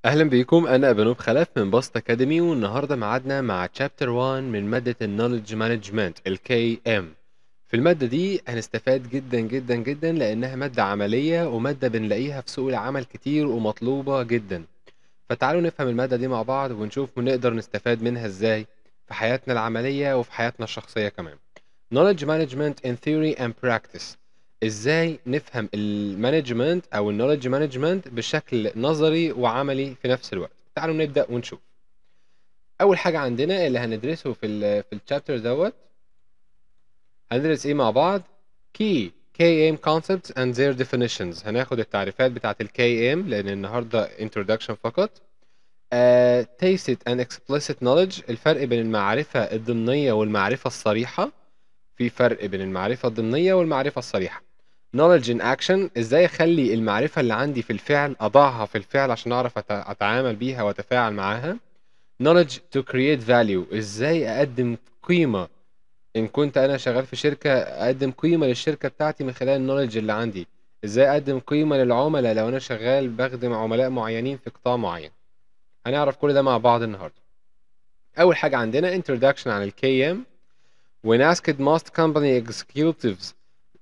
أهلا بيكم أنا بنوب خلف من باست أكاديمي والنهاردة معادنا مع Chapter 1 من مادة ال Knowledge Management ال KM في المادة دي هنستفاد جدا جدا جدا لأنها مادة عملية ومادة بنلاقيها في سوق العمل كتير ومطلوبة جدا فتعالوا نفهم المادة دي مع بعض ونشوف نقدر نستفاد منها ازاي في حياتنا العملية وفي حياتنا الشخصية كمان Knowledge Management in Theory and Practice ازاي نفهم المانجمنت او النولج مانجمنت بشكل نظري وعملي في نفس الوقت تعالوا نبدا ونشوف اول حاجه عندنا اللي هندرسه في ال في الشابتر دوت هندرس ايه مع بعض key KM concepts and their definitions هناخد التعريفات بتاعت ال KM لان النهارده introduction فقط uh, tacit and explicit knowledge الفرق بين المعرفه الضمنيه والمعرفه الصريحه في فرق بين المعرفه الضمنيه والمعرفه الصريحه knowledge in action ازاي اخلي المعرفة اللي عندي في الفعل اضعها في الفعل عشان اعرف أت- اتعامل بيها واتفاعل معاها knowledge to create value ازاي اقدم قيمة ان كنت انا شغال في شركة اقدم قيمة للشركة بتاعتي من خلال النولج اللي عندي ازاي اقدم قيمة للعملاء لو انا شغال بخدم عملاء معينين في قطاع معين هنعرف كل ده مع بعض النهاردة اول حاجة عندنا introduction عن ال KM when asked most company executives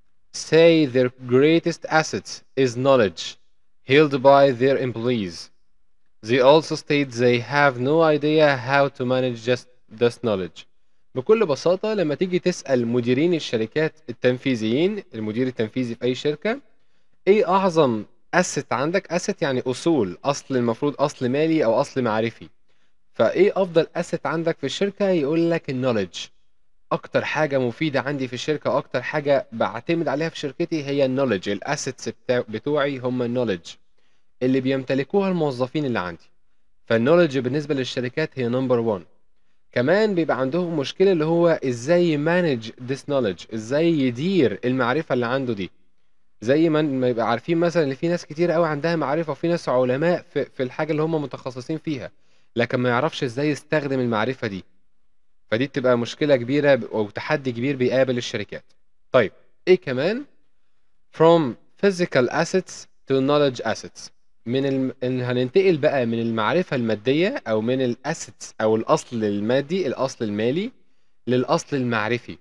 say their greatest assets is knowledge held by their employees. They also state they have no idea how to manage just this knowledge. بكل بساطة لما تيجي تسأل مديرين الشركات التنفيذيين المدير التنفيذي في أي شركة إيه أعظم أست عندك أست يعني أصول أصل المفروض أصل مالي أو أصل معرفي فإيه أفضل أست عندك في الشركة يقول لك النولج اكتر حاجه مفيده عندي في الشركه اكتر حاجه بعتمد عليها في شركتي هي النولج الاسيتس بتوعي هم النولج اللي بيمتلكوها الموظفين اللي عندي فالنولج بالنسبه للشركات هي نمبر 1 كمان بيبقى عندهم مشكله اللي هو ازاي يمانج ذس نولج ازاي يدير المعرفه اللي عنده دي زي ما ما يبقى عارفين مثلا ان في ناس كتير قوي عندها معرفه وفي ناس علماء في, في الحاجه اللي هم متخصصين فيها لكن ما يعرفش ازاي يستخدم المعرفه دي فدي بتبقى مشكلة كبيرة ب- أو تحدي كبير بيقابل الشركات. طيب إيه كمان؟ From physical assets to knowledge assets. من الم... إن هننتقل بقى من المعرفة المادية أو من الأسيتس أو الأصل المادي الأصل المالي للأصل المعرفي.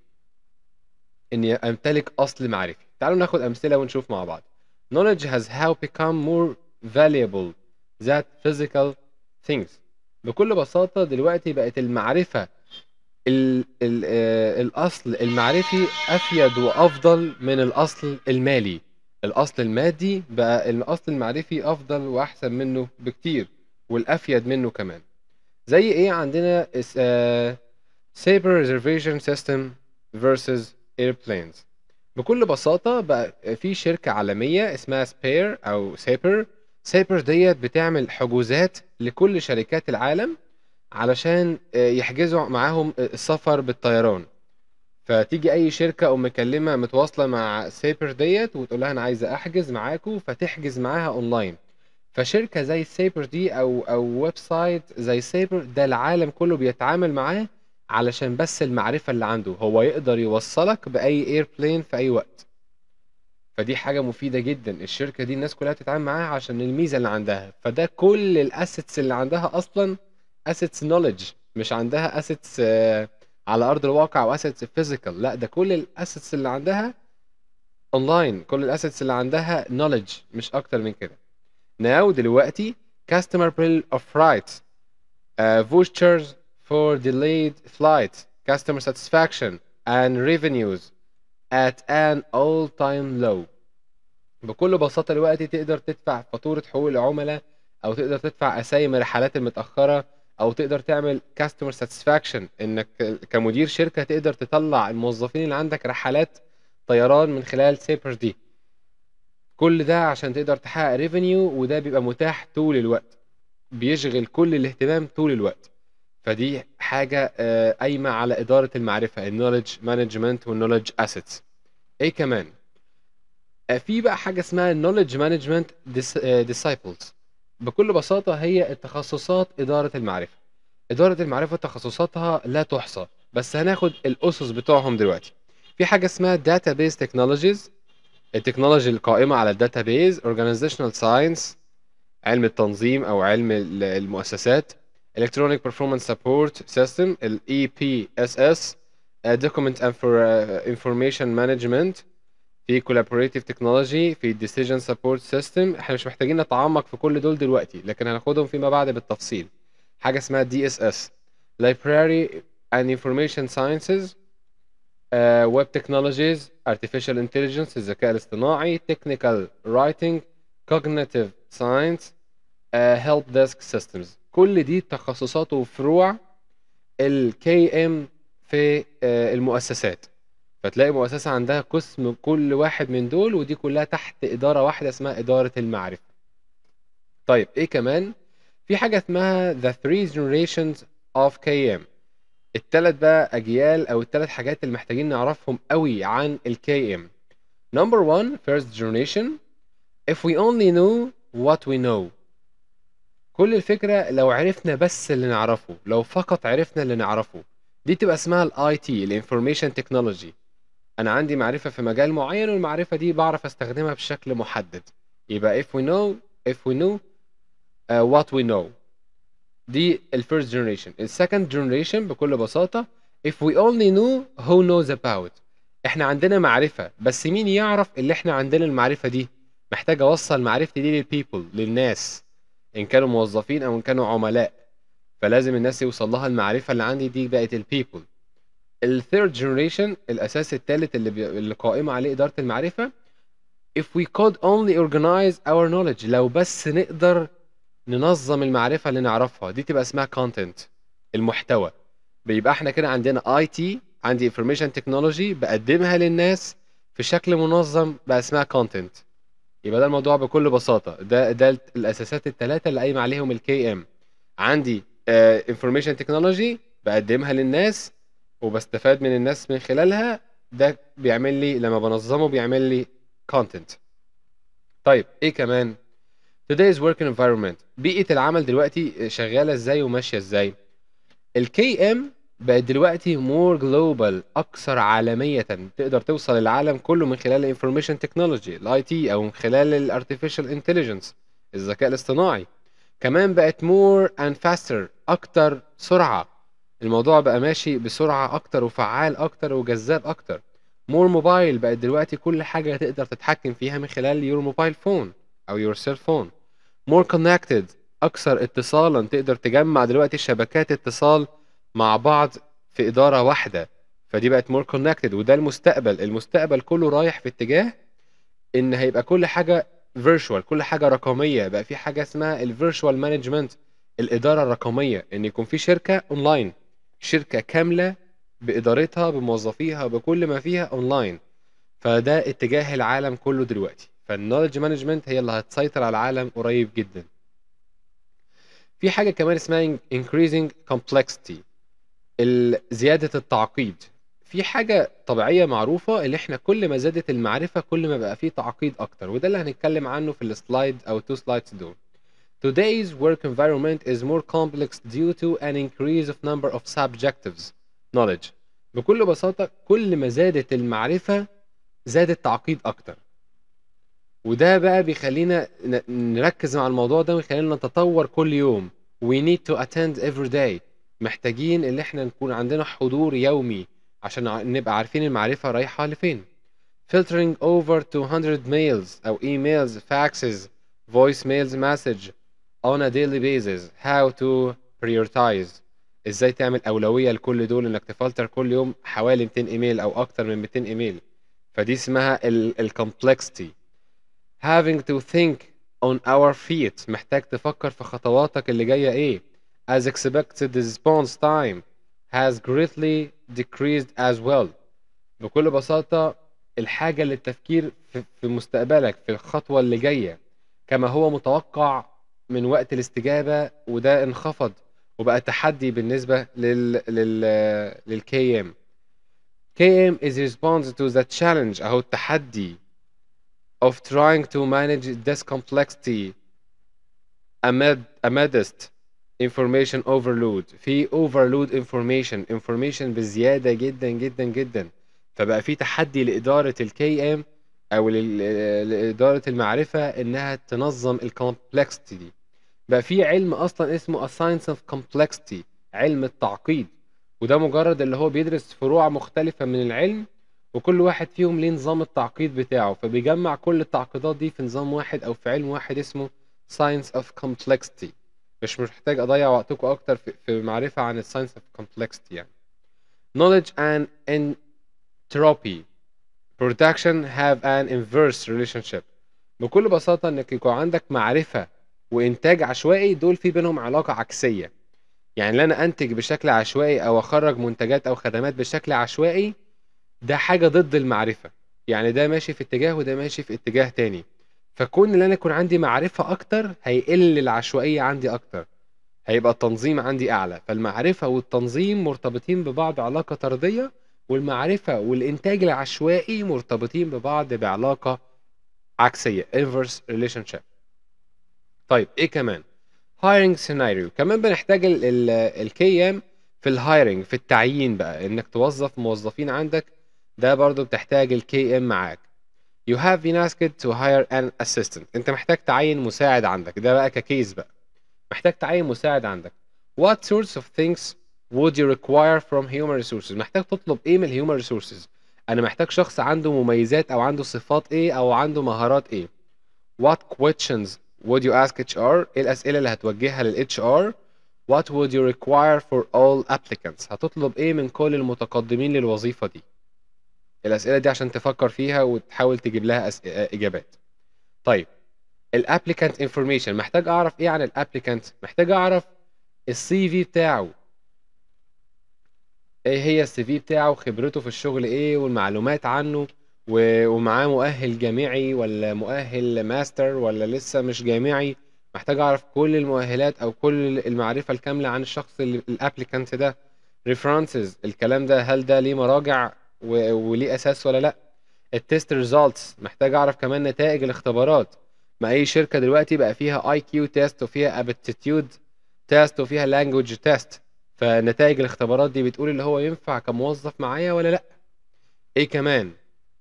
إني أمتلك أصل معرفي. تعالوا ناخد أمثلة ونشوف مع بعض. Knowledge has how become more valuable than physical things. بكل بساطة دلوقتي بقت المعرفة ال ال آه، الأصل المعرفي أفيد وأفضل من الأصل المالي الأصل المادي بقى الأصل المعرفي أفضل وأحسن منه بكتير والأفيد منه كمان زي إيه عندنا اس- آه، Sabre Reservation System versus Airplanes بكل بساطة بقى في شركة عالمية اسمها سبير أو سيبر سيبر ديت بتعمل حجوزات لكل شركات العالم علشان آه، يحجزوا معاهم السفر بالطيران فتيجي اي شركه او مكلمه متواصله مع سيبر ديت وتقول لها انا عايزه احجز معاكم فتحجز معاها اونلاين فشركه زي سيبر دي او او ويب سايت زي سيبر ده العالم كله بيتعامل معاه علشان بس المعرفه اللي عنده هو يقدر يوصلك باي ايربلين في اي وقت فدي حاجه مفيده جدا الشركه دي الناس كلها بتتعامل معاها عشان الميزه اللي عندها فده كل الاسيتس اللي عندها اصلا اسيتس نوليدج مش عندها اسيتس على ارض الواقع واسيتس فيزيكال لا ده كل الاسيتس اللي عندها اونلاين كل الاسيتس اللي عندها نوليدج مش اكتر من كده ناو دلوقتي customer bill of rights uh, vouchers for delayed flight customer satisfaction and revenues at an all time low بكل بساطة دلوقتي تقدر تدفع فاتورة حقوق العملاء أو تقدر تدفع أسايم الرحلات المتأخرة أو تقدر تعمل كاستمر ساتسفاكشن إنك كمدير شركة تقدر تطلع الموظفين اللي عندك رحلات طيران من خلال سيبر دي كل ده عشان تقدر تحقق ريفينيو وده بيبقى متاح طول الوقت بيشغل كل الاهتمام طول الوقت فدي حاجة آه، قايمة على إدارة المعرفة النولج مانجمنت والنولج اسيتس ايه كمان آه، في بقى حاجة اسمها knowledge management dis- آه، disciples بكل بساطة هي التخصصات إدارة المعرفة إدارة المعرفة تخصصاتها لا تحصى بس هناخد الأسس بتوعهم دلوقتي في حاجة اسمها database technologies التكنولوجي القائمة على الداتابيز organizational science علم التنظيم او علم ال- المؤسسات Electronic Performance Support System ال EPSS uh, Document and for uh, Information Management في Collaborative Technology في Decision Support System احنا مش محتاجين نتعمق في كل دول دلوقتي لكن هناخدهم فيما بعد بالتفصيل حاجة اسمها DSS Library and Information Sciences uh, Web Technologies Artificial Intelligence الذكاء الاصطناعي Technical Writing Cognitive Science uh, Help Desk Systems كل دي تخصصات وفروع ال KM في uh, المؤسسات فتلاقي مؤسسة عندها قسم كل واحد من دول ودي كلها تحت إدارة واحدة اسمها إدارة المعرفة طيب إيه كمان في حاجة اسمها The Three Generations of KM التلات بقى أجيال أو التلات حاجات اللي محتاجين نعرفهم قوي عن ال KM Number one First Generation If we only knew what we know كل الفكرة لو عرفنا بس اللي نعرفه لو فقط عرفنا اللي نعرفه دي تبقى اسمها الاي تي الانفورميشن تكنولوجي انا عندي معرفة في مجال معين والمعرفة دي بعرف استخدمها بشكل محدد يبقى if we know if we know uh, what we know دي الفيرست جنريشن السكند جنريشن بكل بساطة if we only knew who knows about احنا عندنا معرفة بس مين يعرف اللي احنا عندنا المعرفة دي محتاج اوصل معرفتي دي للبيبل للناس ان كانوا موظفين او ان كانوا عملاء فلازم الناس يوصل لها المعرفة اللي عندي دي بقت البيبل الثيرد جنريشن الاساس الثالث اللي بي... اللي قائمة عليه ادارة المعرفة if we could only organize our knowledge لو بس نقدر ننظم المعرفة اللي نعرفها دي تبقى اسمها content المحتوى بيبقى احنا كده عندنا اي تي عندي انفورميشن تكنولوجي بقدمها للناس في شكل منظم بقى اسمها content يبقى ده الموضوع بكل بساطة ده ده الاساسات الثلاثة اللي قايم عليهم الكي ام عندي انفورميشن تكنولوجي بقدمها للناس وبستفاد من الناس من خلالها ده بيعمل لي لما بنظمه بيعمل لي content طيب ايه كمان today's working environment بيئة العمل دلوقتي شغالة ازاي وماشية ازاي الكي ام بقت دلوقتي more global اكثر عالمية تقدر توصل العالم كله من خلال الانفورميشن تكنولوجي الاي تي او من خلال الارتفيشال انتليجنس الذكاء الاصطناعي كمان بقت more and faster اكتر سرعة الموضوع بقى ماشي بسرعة اكتر وفعال اكتر وجذاب اكتر more موبايل بقت دلوقتي كل حاجة تقدر تتحكم فيها من خلال يور موبايل فون او يور سيل فون more connected اكثر اتصالا تقدر تجمع دلوقتي شبكات اتصال مع بعض في اداره واحده فدي بقت more connected وده المستقبل المستقبل كله رايح في اتجاه ان هيبقى كل حاجه فيرتشوال كل حاجه رقميه بقى في حاجه اسمها الفيرتشوال مانجمنت الاداره الرقميه ان يكون في شركه اونلاين شركه كامله بادارتها بموظفيها بكل ما فيها اونلاين فده اتجاه العالم كله دلوقتي فالنولج مانجمنت هي اللي هتسيطر على العالم قريب جدا في حاجة كمان اسمها increasing complexity ال- زيادة التعقيد في حاجة طبيعية معروفة اللي احنا كل ما زادت المعرفة كل ما بقى فيه تعقيد أكتر وده اللي هنتكلم عنه في السلايد أو تو سلايدز دول Today's work environment is more complex due to an increase of number of subjectives knowledge بكل بساطة كل ما زادت المعرفة زاد التعقيد أكتر وده بقى بيخلينا ن- نركز مع الموضوع ده ويخلينا نتطور كل يوم we need to attend every day محتاجين ان احنا نكون عندنا حضور يومي عشان ع- نبقى عارفين المعرفة رايحة لفين filtering over 200 mails او emails faxes voice mails message on a daily basis how to prioritize ازاي تعمل اولوية لكل دول انك تفلتر كل يوم حوالي 200 ايميل او اكتر من 200 ايميل فدي اسمها ال ال complexity having to think on our feet محتاج تفكر في خطواتك اللي جاية ايه as expected response time has greatly decreased as well بكل بساطة الحاجة للتفكير في في مستقبلك في الخطوة اللي جاية كما هو متوقع من وقت الاستجابة وده انخفض وبقى تحدي بالنسبة لل لل لل KM KM is response to the challenge أهو التحدي of trying to manage this complexity amid amidst information overload في overload information information بزيادة جدا جدا جدا فبقى في تحدي لإدارة ال KM أو لل لإدارة المعرفة إنها تنظّم الcomplexity دي. بقى في علم أصلًا اسمه a science of complexity علم التعقيد، وده مجرد اللي هو بيدرس فروع مختلفة من العلم، وكل واحد فيهم ليه نظام التعقيد بتاعه، فبيجمّع كل التعقيدات دي في نظام واحد أو في علم واحد اسمه science of complexity. مش محتاج أضيّع وقتكم أكتر في في معرفة عن الscience of complexity يعني. knowledge and entropy production have an inverse relationship. بكل بساطة إنك يكون عندك معرفة وإنتاج عشوائي دول في بينهم علاقة عكسية. يعني إن أنا أنتج بشكل عشوائي أو أخرّج منتجات أو خدمات بشكل عشوائي، ده حاجة ضد المعرفة. يعني ده ماشي في اتجاه وده ماشي في اتجاه تاني. فكون إن أنا يكون عندي معرفة أكتر هيقل العشوائية عندي أكتر. هيبقى التنظيم عندي أعلى، فالمعرفة والتنظيم مرتبطين ببعض علاقة طردية، والمعرفة والإنتاج العشوائي مرتبطين ببعض بعلاقة عكسية inverse relationship. طيب إيه كمان؟ hiring scenario كمان بنحتاج ال ال الKM في الhiring في التعيين بقى، إنك توظّف موظفين عندك، ده برضه بتحتاج الKM معاك. you have been asked to hire an assistant أنت محتاج تعيّن مساعد عندك، ده بقى كcase بقى. محتاج تعيّن مساعد عندك. what sorts of things would you require from human resources محتاج تطلب إيه من الhuman resources؟ أنا محتاج شخص عنده مميزات أو عنده صفات إيه أو عنده مهارات إيه. what questions would you ask HR؟ إيه الأسئلة اللي هتوجهها للHR؟ what would you require for all applicants؟ هتطلب إيه من كل المتقدمين للوظيفة دي؟ الأسئلة دي عشان تفكر فيها وتحاول تجيب لها أس إجابات. طيب الapplicant information محتاج أعرف إيه عن الapplicant؟ محتاج أعرف الCV بتاعه. إيه هي الCV بتاعه، خبرته في الشغل إيه، والمعلومات عنه، و ومعاه مؤهل جامعي والّا مؤهل ماستر والّا لسه مش جامعي. محتاج أعرف كل المؤهلات أو كل المعرفة الكاملة عن الشخص ال الapplicant ده. references الكلام ده هل ده ليه مراجع و وليه أساس والّا لأ؟ الtest results محتاج أعرف كمان نتائج الاختبارات. ما أي شركة دلوقتي بقى فيها IQ test وفيها aptitude test وفيها language test فنتائج الاختبارات دي بتقول اللي هو ينفع كموظف معايا والّا لأ. إيه كمان؟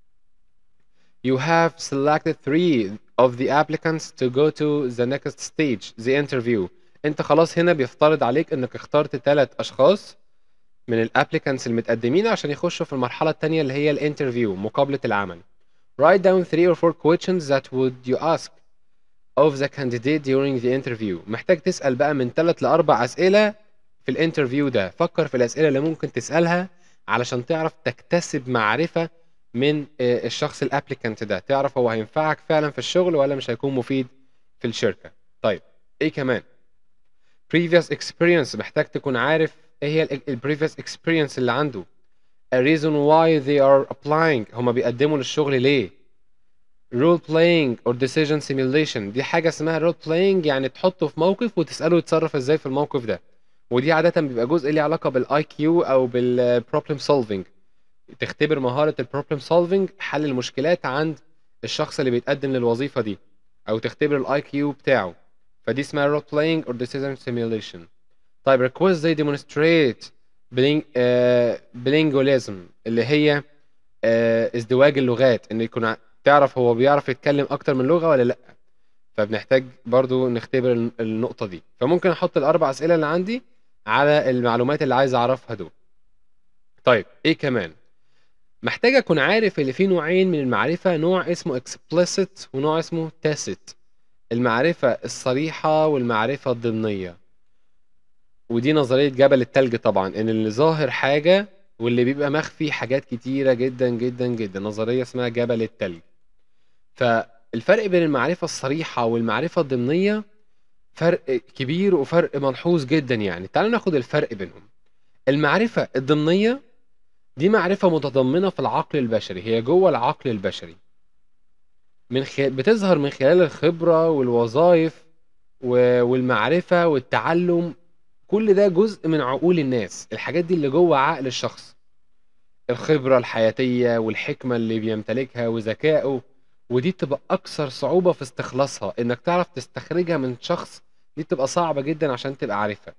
you have selected 3 of the applicants to go to the next stage the interview أنت خلاص هنا بيفترض عليك إنك اخترت 3 أشخاص من الapplicants المتقدمين عشان يخشوا في المرحلة التانية اللي هي الinterview مقابلة العمل. write down 3 or 4 questions that would you ask of the candidate during the interview محتاج تسأل بقى من 3 ل4 أسئلة في الinterview ده، فكر في الأسئلة اللي ممكن تسألها علشان تعرف تكتسب معرفة من آآ الشخص الapplicant ده، تعرف هو هينفعك فعلًا في الشغل والّا مش هيكون مفيد في الشركة. طيب إيه كمان؟ previous experience محتاج تكون عارف إيه هي ال الprevious experience اللي عنده. a reason why they are applying هُم بيقدموا للشغل ليه. role playing or decision simulation دي حاجة اسمها role playing يعني تحطه في موقف وتسأله يتصرف إزاي في الموقف ده. ودي عادةً بيبقى جزء ليه علاقة بالIQ أو بالproblem solving تختبر مهارة الproblem solving حل المشكلات عند الشخص اللي بيتقدم للوظيفة دي، أو تختبر الIQ بتاعه. فدي اسمها role playing or decision simulation. طيب request they demonstrate biling آآ bilingualism اللي هي آآ ازدواج اللغات، إن يكون ع تعرف هو بيعرف يتكلم أكتر من لغة والّا لأ. فبنحتاج برضه نختبر ال النقطة دي. فممكن أحط ال4 أسئلة اللي عندي على المعلومات اللي عايز أعرفها دول. طيب إيه كمان؟ محتاج أكون عارف اللي في نوعين من المعرفة، نوع اسمه explicit ونوع اسمه tacit. المعرفة الصريحة والمعرفة الضمنية. ودي نظرية جبل التلج طبعًا، إن اللي ظاهر حاجة واللي بيبقى مخفي حاجات كتيرة جدًا، جدًا، جدًا، نظرية اسمها جبل التلج. فالفرق بين المعرفة الصريحة والمعرفة الضمنية فرق كبير وفرق ملحوظ جدًا يعني. تعالوا ناخد الفرق بينهم. المعرفة الضمنية دي معرفة متضمنة في العقل البشري، هي جوّه العقل البشري. من خ بتظهر من خلال الخبرة والوظايف و والمعرفة والتعلُّم، كل ده جزء من عقول الناس، الحاجات دي اللي جوّه عقل الشخص. الخبرة الحياتية والحكمة اللي بيمتلكها وذكائه، ودي بتبقى أكثر صعوبة في استخلاصها، إنك تعرف تستخرجها من شخص دي بتبقى صعبة جدًا عشان تبقى عارفها.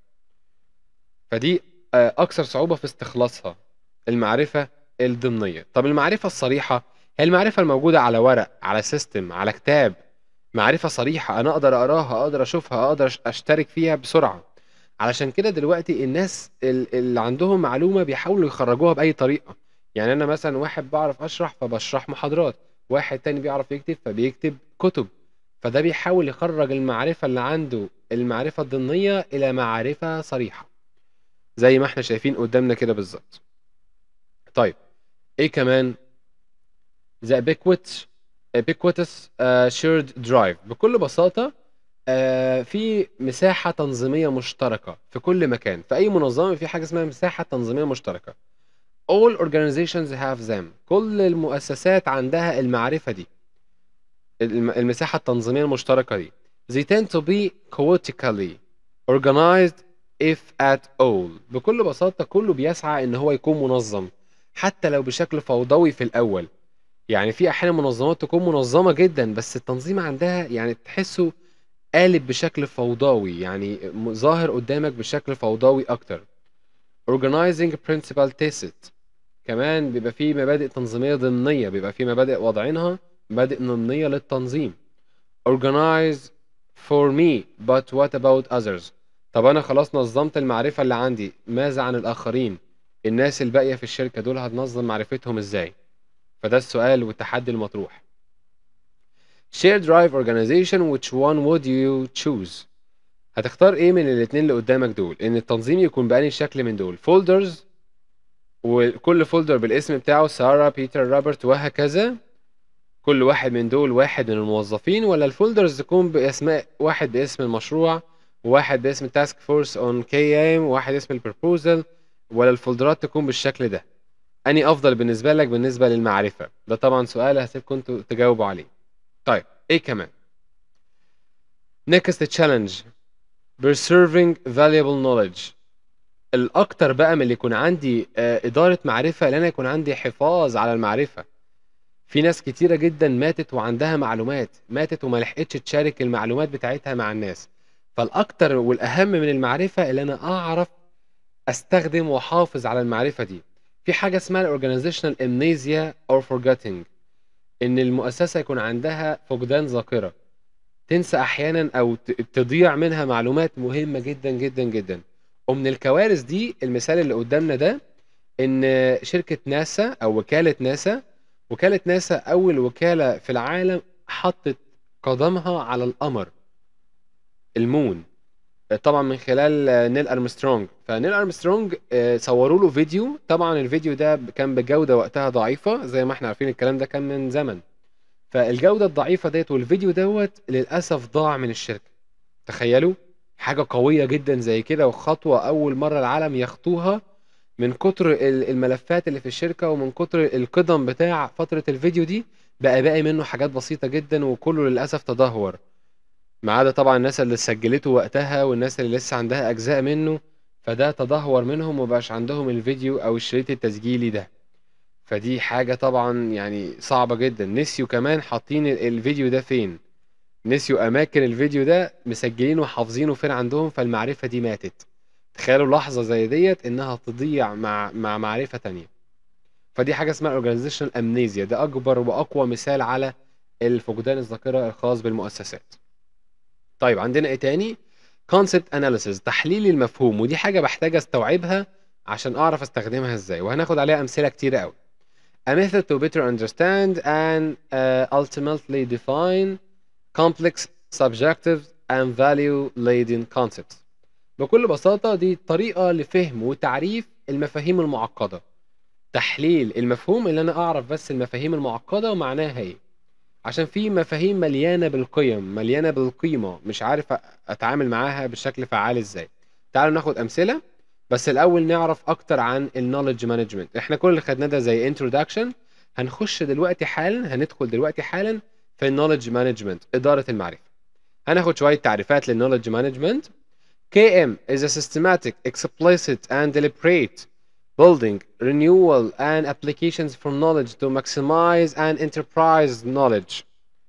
فدي آآ أكثر صعوبة في استخلاصها، المعرفة الضمنية. طب المعرفة الصريحة هي المعرفة الموجودة على ورق، على system، على كتاب، معرفة صريحة أنا أقدر أقراها، أقدر أشوفها، أقدر أش أشترك فيها بسرعة. علشان كده دلوقتي الناس ال اللي عندهم معلومة بيحاولوا يخرّجوها بأي طريقة. يعني أنا مثلًا واحد باعرف أشرح فباشرح محاضرات، واحد تاني بيعرف يكتب فبيكتب كُتب، فده بيحاول يخرّج المعرفة اللي عنده المعرفة الضمنية إلى معرفة صريحة. زي ما إحنا شايفين قدّامنا كده بالضبط. طيب، إيه كمان؟ the ubiquitous ubiquitous آآ shared drive بكل بساطة آآ في مساحة تنظيمية مشتركة في كل مكان، في أي منظمة في حاجة اسمها مساحة تنظيمية مشتركة. all organizations have them كل المؤسسات عندها المعرفة دي. الم المساحة التنظيمية المشتركة دي. they tend to be chaotically organized if at all بكل بساطة كله بيسعى إن هو يكون منظم، حتى لو بشكل فوضوي في الأول. يعني في أحيانًا منظمات تكون منظمة جدًا، بس التنظيم عندها يعني تحسه قالب بشكل فوضوي، يعني م ظاهر قدّامك بشكل فوضوي أكتر. organizing principal tacit كمان بيبقى في مبادئ تنظيمية ضمنية، بيبقى في مبادئ واضعينها مبادئ ضمنية للتنظيم. organize for me but what about others طب أنا خلاص نظمت المعرفة اللي عندي، ماذا عن الآخرين؟ الناس الباقية في الشركة دول هتنظم معرفتهم إزاي؟ فده السؤال والتحدي المطروح. shared drive organization which one would you choose؟ هتختار إيه من الاتنين اللي قدّامك دول؟ إن التنظيم يكون بأنهي شكل من دول؟ folders وكل folder بالاسم بتاعه سارة، بيتر، روبرت وهكذا؟ كل واحد من دول واحد من الموظفين والّا الfolders تكون بأسماء واحد باسم المشروع، وواحد باسم task force on KM وواحد اسم الproposal والّا الفولدرات تكون بالشكل ده؟ أنهي أفضل بالنسبة لك بالنسبة للمعرفة؟ ده طبعًا سؤال هاسيبكم أنتم تجاوبوا عليه. طيب، إيه كمان؟ next challenge preserving valuable knowledge الأكتر بقى من اللي يكون عندي آآ إدارة معرفة، إن أنا يكون عندي حفاظ على المعرفة. في ناس كتيرة جدًا ماتت وعندها معلومات، ماتت وما لحقتش تشارك المعلومات بتاعتها مع الناس. فالأكتر والأهم من المعرفة اللي أنا أعرف أستخدم وأحافظ على المعرفة دي. في حاجة اسمها الorganizational amnesia or forgetting إن المؤسسة يكون عندها فقدان ذاكرة. تنسى أحيانًا أو ت تضيع منها معلومات مهمة جدًا، جدًا، جدًا. ومن الكوارث دي المثال اللي قدّامنا ده، إن شركة ناسا أو وكالة ناسا، وكالة ناسا أول وكالة في العالم حطت قدمها على القمر. الmoon طبعًا من خلال نيل أرمسترونج، فنيل أرمسترونج آآ صوروا له فيديو، طبعًا الفيديو ده ب كان بجودة وقتها ضعيفة، زي ما إحنا عارفين الكلام ده كان من زمن. فالجودة الضعيفة ديّة والفيديو دوّة للأسف ضاع من الشركة. تخيلوا! حاجة قوية جدًا زي كده وخطوة أول مرة العالم يخطوها، من كتر ال الملفات اللي في الشركة ومن كتر القِدَم بتاع فترة الفيديو دي، بقى باقي منه حاجات بسيطة جدًا وكله للأسف تدهور. ما عدا طبعًا الناس اللي سجّلته وقتها والناس اللي لسه عندها أجزاء منه، فده تدهور منهم وما بقاش عندهم الفيديو أو الشريط التسجيلي ده. فدي حاجة طبعًا يعني صعبة جدًا. نسيوا كمان حاطين ال الفيديو ده فين، نسيوا أماكن الفيديو ده مسجلينه وحافظينه فين عندهم، فالمعرفة دي ماتت. تخيلوا لحظة زي ديّة إنها تضيع مع مع معرفة تانية. فدي حاجة اسمها organizational amnesia ده أكبر وأقوى مثال على الفقدان الذاكرة الخاص بالمؤسسات. طيب عندنا إيه تاني؟ concept analysis تحليل المفهوم، ودي حاجة باحتاج أستوعبها عشان أعرف أستخدمها إزاي، وهناخد عليها أمثلة كتيرة أوي. a method to better understand and uh, ultimately define complex, subjective and value-laden concepts. بكل بساطة دي طريقة لفهم وتعريف المفاهيم المعقدة. تحليل المفهوم اللي أنا أعرف بس المفاهيم المعقدة ومعناها إيه. عشان في مفاهيم مليانة بالقيم، مليانة بالقيمة، مش عارف أ أتعامل معاها بشكل فعّال إزاي. تعالوا ناخد أمثلة، بس الأول نعرف أكتر عن الknowledge management. إحنا كل اللي خدناه ده زي introduction، هنخش دلوقتي حالًا هندخل دلوقتي حالًا في الknowledge management إدارة المعرفة. هناخد شوية تعريفات للknowledge management. KM is a systematic, explicit and deliberate building, renewal and applications for knowledge to maximize and enterprise knowledge.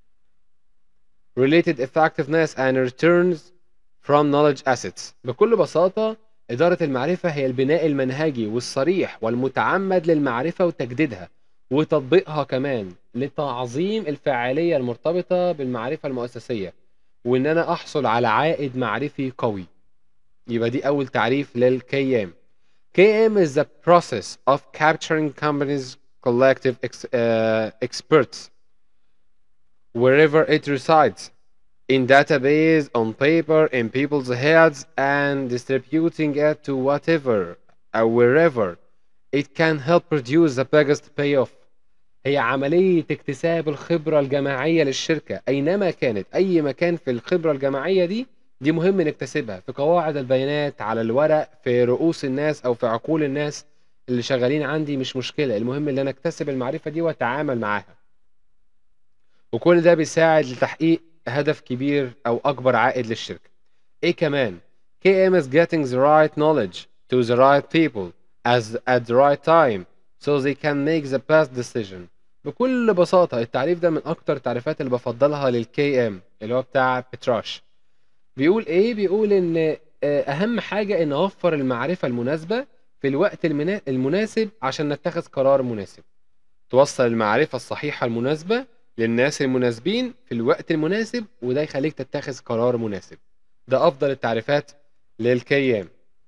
related effectiveness and returns from knowledge assets. بكل بساطة إدارة المعرفة هي البناء المنهجي والصريح والمتعمد للمعرفة وتجديدها، وتطبيقها كمان لتعظيم الفاعلية المرتبطة بالمعرفة المؤسسية وإن أنا أحصل على عائد معرفي قوي يبقى دي أول تعريف لل KM KM is the process of capturing companies collective ex uh, experts wherever it resides in database on paper in people's heads and distributing it to whatever or wherever it can help produce the biggest payoff هي عملية اكتساب الخبرة الجماعية للشركة أينما كانت أي مكان في الخبرة الجماعية دي دي مهم نكتسبها في قواعد البيانات على الورق في رؤوس الناس أو في عقول الناس اللي شغالين عندي مش مشكلة المهم ان انا اكتسب المعرفة دي واتعامل معاها وكل ده بيساعد لتحقيق هدف كبير او اكبر عائد للشركة ايه كمان KM is getting the right knowledge to the right people as at the right time so they can make the best decision بكل بساطة التعريف ده من أكتر التعريفات اللي بفضلها لل KM اللي هو بتاع بتراش بيقول إيه؟ بيقول إن أهم حاجة إن أوفر المعرفة المناسبة في الوقت المناسب عشان نتخذ قرار مناسب توصل المعرفة الصحيحة المناسبة للناس المناسبين في الوقت المناسب وده يخليك تتخذ قرار مناسب ده أفضل التعريفات للكيام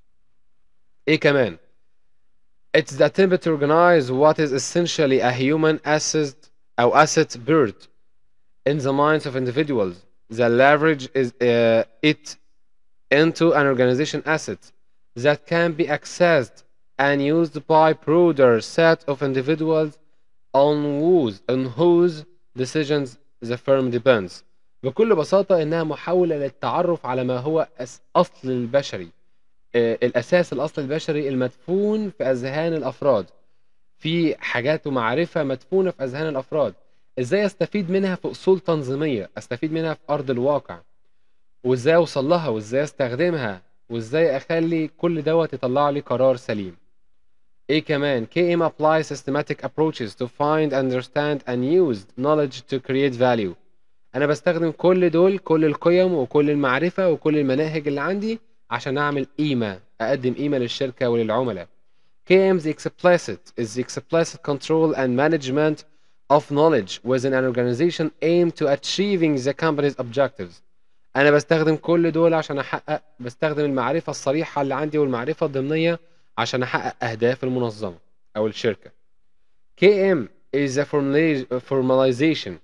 إيه كمان It's the attempt to organize what is essentially a human asset أو asset bird in the minds of individuals the leverage is uh, it into an organization asset that can be accessed and used by broader set of individuals on whose, on whose decisions the firm depends. بكل بساطة إنها محاولة للتعرف على ما هو أصل البشري الأساس الأصل البشري المدفون في أذهان الأفراد في حاجات ومعرفة مدفونة في أذهان الأفراد إزاي أستفيد منها في أصول تنظيمية أستفيد منها في أرض الواقع وإزاي أوصل لها وإزاي أستخدمها وإزاي أخلي كل دوت يطلع لي قرار سليم ايه كمان KM applies systematic approaches to find understand and use knowledge to create value انا بستخدم كل دول كل القيم وكل المعرفة وكل المناهج اللي عندي عشان اعمل قيمة اقدم قيمة للشركة وللعملاء KM's explicit is the explicit control and management of knowledge within an organization aimed to achieving the company's objectives انا بستخدم كل دول عشان احقق بستخدم المعرفة الصريحة اللي عندي والمعرفة الضمنية عشان احقق اهداف المنظمه او الشركه KM is a formalization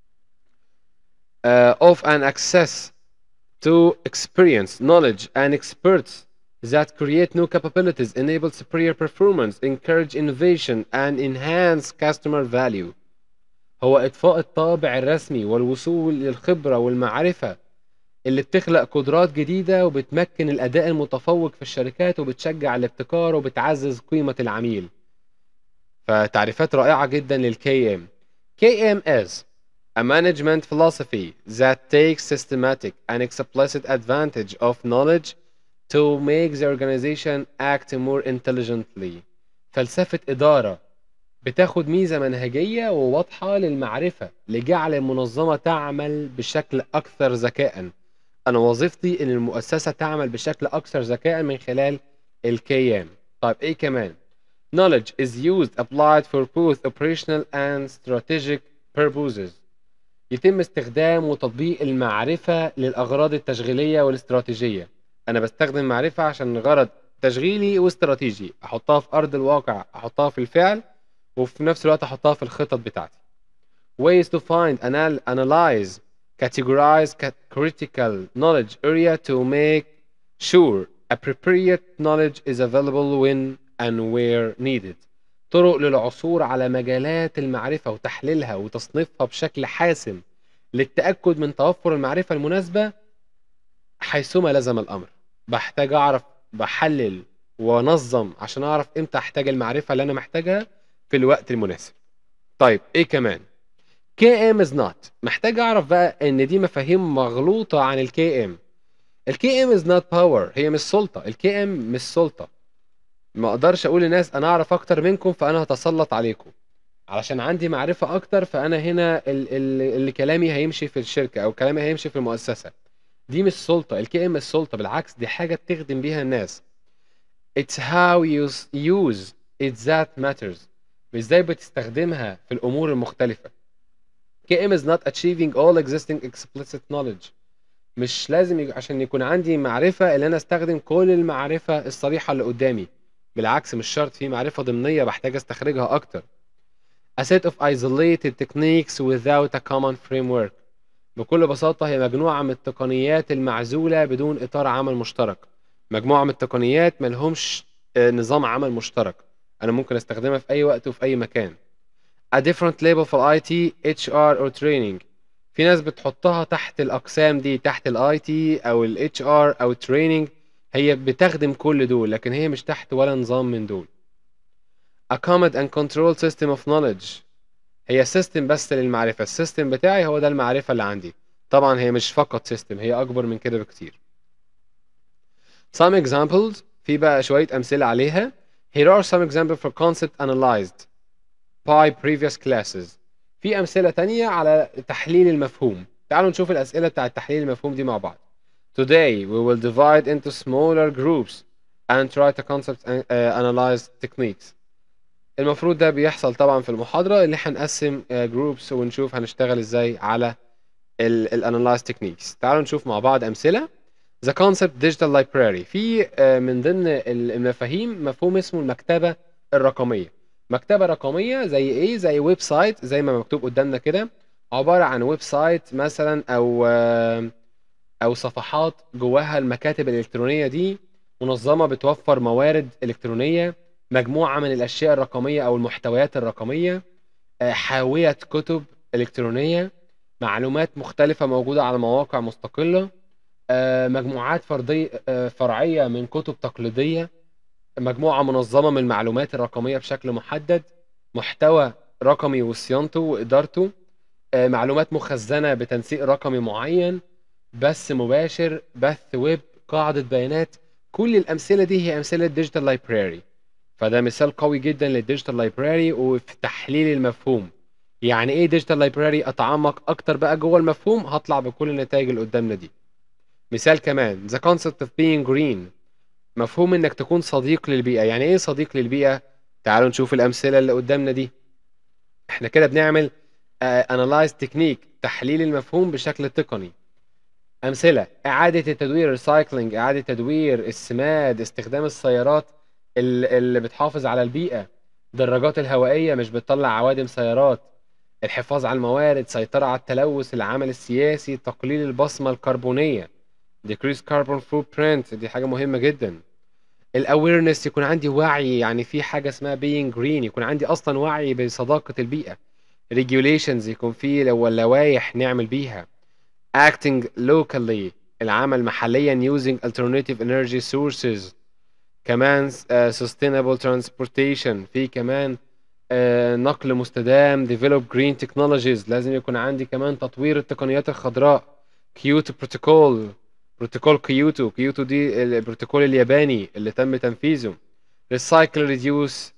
uh, of an access to experience, knowledge, and experts that create new capabilities, enable superior performance, encourage innovation, and enhance customer value. هو إضفاء الطابع الرسمي والوصول للخبرة والمعرفة اللي بتخلق قدرات جديدة وبتمكن الأداء المتفوق في الشركات وبتشجع الابتكار وبتعزز قيمة العميل فتعريفات رائعة جدا لل KM KM is a management philosophy that takes systematic and explicit advantage of knowledge to make the organization act more intelligently فلسفة إدارة بتاخد ميزة منهجية وواضحة للمعرفة لجعل المنظمة تعمل بشكل أكثر ذكاءً انا وظيفتي ان المؤسسه تعمل بشكل اكثر ذكاء من خلال الكيام طيب ايه كمان knowledge is used applied for both operational and strategic purposes يتم استخدام وتطبيق المعرفة للأغراض التشغيلية والاستراتيجية أنا بستخدم معرفة عشان غرض تشغيلي واستراتيجي أحطها في أرض الواقع أحطها في الفعل وفي نفس الوقت أحطها في الخطط بتاعتي ways to find analyze categorize critical knowledge area to make sure appropriate knowledge is available when and where needed طرق للعثور على مجالات المعرفة وتحليلها وتصنيفها بشكل حاسم للتأكد من توفر المعرفة المناسبة حيثما لزم الأمر بحتاج أعرف بحلل وانظم عشان أعرف إمتى أحتاج المعرفة اللي أنا محتاجها في الوقت المناسب طيب إيه كمان كي ام از نوت محتاج اعرف بقى ان دي مفاهيم مغلوطه عن الكي ام الكي ام از نوت باور هي مش سلطه الكي ام مش سلطه ما اقدرش اقول للناس انا اعرف اكتر منكم فانا هتسلط عليكم علشان عندي معرفه اكتر فانا هنا اللي, اللي كلامي هيمشي في الشركه او كلامي هيمشي في المؤسسه دي مش سلطه الكي ام مش سلطه بالعكس دي حاجه بتخدم بيها الناس it's how you use it that matters ازاي بتستخدمها في الامور المختلفه KM is not achieving all existing explicit knowledge مش لازم يج... عشان يكون عندي معرفة اللي أنا أستخدم كل المعرفة الصريحة اللي قدامي بالعكس مش شرط في معرفة ضمنية بحتاج أستخرجها أكتر A set of isolated techniques without a common framework بكل بساطة هي مجموعة من التقنيات المعزولة بدون إطار عمل مشترك مجموعة من التقنيات ملهمش آه، نظام عمل مشترك أنا ممكن أستخدمها في أي وقت وفي أي مكان A different label for IT, HR or training في ناس بتحطها تحت الأقسام دي تحت الاي تي أو ال HR أو training هي بتخدم كل دول لكن هي مش تحت ولا نظام من دول A command and control system of knowledge هي سيستم بس للمعرفة السيستم بتاعي هو ده المعرفة اللي عندي طبعا هي مش فقط سيستم هي أكبر من كده بكتير Some examples في بقى شوية أمثلة عليها Here are some examples for concept analyzed by previous classes في أمثلة تانية على تحليل المفهوم تعالوا نشوف الأسئلة بتاعة تحليل المفهوم دي مع بعض Today we will divide into smaller groups and try to concept and uh, analyze techniques المفروض ده بيحصل طبعا في المحاضرة اللي هنقسم uh, groups ونشوف هنشتغل ازاي على ال analyze techniques تعالوا نشوف مع بعض أمثلة The concept digital library في uh, من ضمن المفاهيم مفهوم اسمه المكتبة الرقمية مكتبة رقمية زي ايه زي ويب سايت زي ما مكتوب قدامنا كده عبارة عن ويب سايت مثلا او آه، او صفحات جواها المكاتب الالكترونية دي منظمة بتوفر موارد الكترونية مجموعة من الاشياء الرقمية او المحتويات الرقمية آه، حاوية كتب الكترونية معلومات مختلفة موجودة على مواقع مستقلة آه، مجموعات فردية فرعية من كتب تقليدية مجموعة منظمة من المعلومات الرقمية بشكل محدد محتوى رقمي وصيانته وإدارته آه، معلومات مخزنة بتنسيق رقمي معين بث مباشر بث ويب قاعدة بيانات كل الأمثلة دي هي أمثلة ديجيتال لايبراري فده مثال قوي جدا للديجيتال لايبراري وفي تحليل المفهوم يعني ايه ديجيتال لايبراري اتعمق اكتر بقى جوه المفهوم هطلع بكل النتائج اللي قدامنا دي مثال كمان the concept of being green مفهوم انك تكون صديق للبيئة يعني ايه صديق للبيئة تعالوا نشوف الامثلة اللي قدامنا دي احنا كده بنعمل انالايز تكنيك تحليل المفهوم بشكل تقني امثلة اعادة التدوير ريسايكلينج اعادة تدوير السماد استخدام السيارات اللي بتحافظ على البيئة دراجات الهوائية مش بتطلع عوادم سيارات الحفاظ على الموارد سيطرة على التلوث العمل السياسي تقليل البصمة الكربونية decrease carbon footprint دي حاجة مهمة جدا الاويرنس يكون عندي وعي يعني في حاجة اسمها being green يكون عندي اصلا وعي بصداقة البيئة regulations يكون في لو لوائح نعمل بيها acting locally العمل محليا using alternative energy sources كمان uh, sustainable transportation في كمان uh, نقل مستدام develop green technologies لازم يكون عندي كمان تطوير التقنيات الخضراء كيوتو بروتوكول بروتوكول كيوتو كيوتو دي البروتوكول الياباني اللي تم تنفيذه ريسايكل ريديوس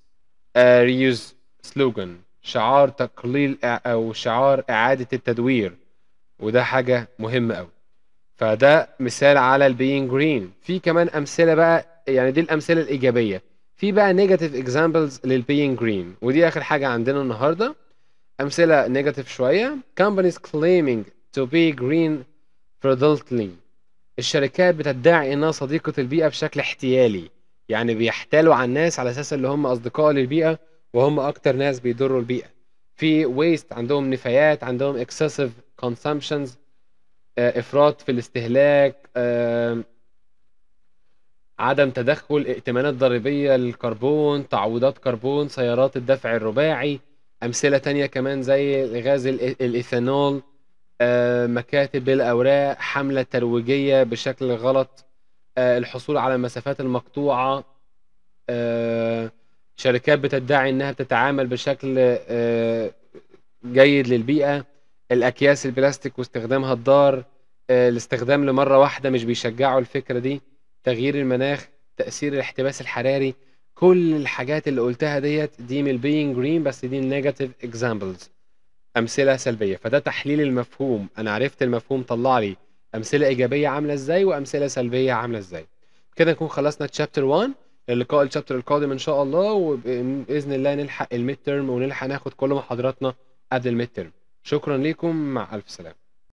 ريوز سلوجان شعار تقليل او شعار اعاده التدوير وده حاجه مهمه قوي فده مثال على البينج جرين في كمان امثله بقى يعني دي الامثله الايجابيه في بقى نيجاتيف اكزامبلز للبينج جرين ودي اخر حاجه عندنا النهارده امثله نيجاتيف شويه companies claiming to be green fraudulently الشركات بتدعي انها صديقة البيئة بشكل احتيالي يعني بيحتالوا على الناس على اساس اللي هم اصدقاء للبيئة وهم اكتر ناس بيضروا البيئة في ويست عندهم نفايات عندهم excessive consumptions آه، افراط في الاستهلاك آه، عدم تدخل ائتمانات ضريبية للكربون تعويضات كربون سيارات الدفع الرباعي امثلة تانية كمان زي غاز الايثانول آه، مكاتب الأوراق حملة ترويجية بشكل غلط آه، الحصول على المسافات المقطوعة آه، شركات بتدعي انها بتتعامل بشكل جيد للبيئة الأكياس البلاستيك واستخدامها الضار الاستخدام لمرة واحدة مش بيشجعوا الفكرة دي تغيير المناخ تأثير الاحتباس الحراري كل الحاجات اللي قلتها ديت دي من البينج جرين بس دي النيجاتيف اكزامبلز امثله سلبيه فده تحليل المفهوم انا عرفت المفهوم طلع لي امثله ايجابيه عامله ازاي وامثله سلبيه عامله ازاي كده نكون خلصنا تشابتر 1 اللقاء الشابتر القادم ان شاء الله وباذن الله نلحق الميد ترم ونلحق ناخد كل محاضراتنا قبل الميد ترم شكرا لكم مع الف سلامه